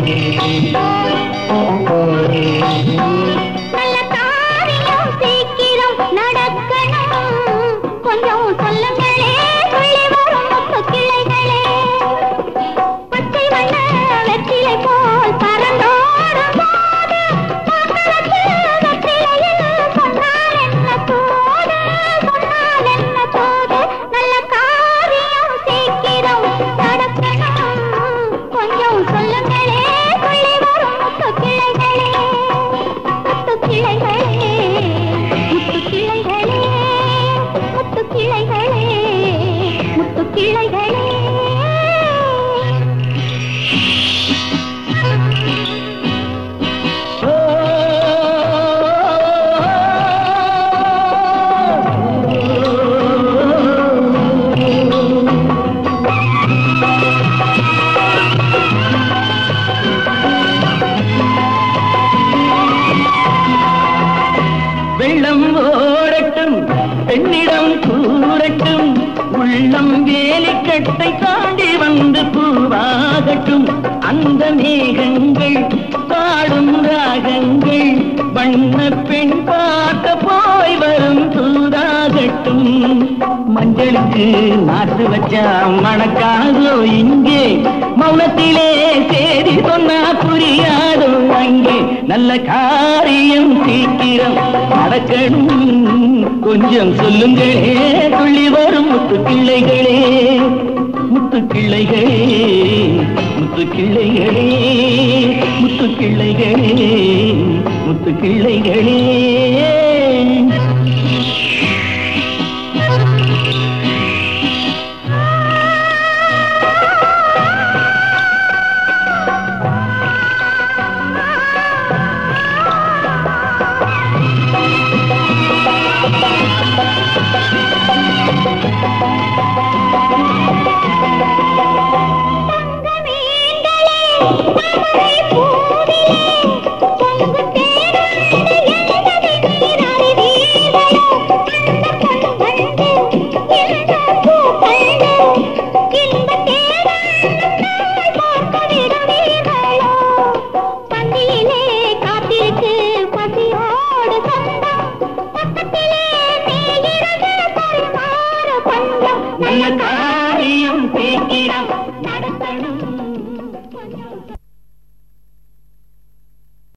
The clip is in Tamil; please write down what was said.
நல்ல காரியம் சீக்கிரம் நடக்கணும் கொஞ்சம் சொல்லுங்களே சொல்லி வரும் முத்து கிளைகளே பச்சை வண்ண வெற்றிலை போல் பறந்தோடும் போது மக்களுக்கு வெற்றிலையில் சொன்னால் என்ன தோது சொன்னால் என்ன தோது நல்ல காரியம் சீக்கிரம் நடக்கணும் கொஞ்சம் சொல்லுங்களே சொல்லி வரும் முத்து கிளைகளே முத்து கிளைகளே முத்து கிளைகளே முத்து கிளைகளே முத்து கிளைகளே வெள்ளம் ஓடட்டும் பெண்ணிடம் கூறட்டும் உள்ளம் வேலிக்கட்டை தாண்டி வந்து பூவாகட்டும் அந்த மேகங்கள் பாடும் ராகங்கள் வண்ண பெண் பார்க்க போய் வரும் தூதாகட்டும் மஞ்சளுக்கு நாட்டு வச்சா மணக்காதோ இங்கே மௌனத்திலே சேதி சொன்னா புரியாதோ அங்கே நல்ல காரியம் சீக்கிரம் நடக்கணும் கொஞ்சம் சொல்லுங்களே துள்ளி வரும் முத்து கிள்ளைகளே முத்து கிள்ளைகளே முத்து கிள்ளைகளே முத்து கிள்ளைகளே முத்து கிள்ளைகளே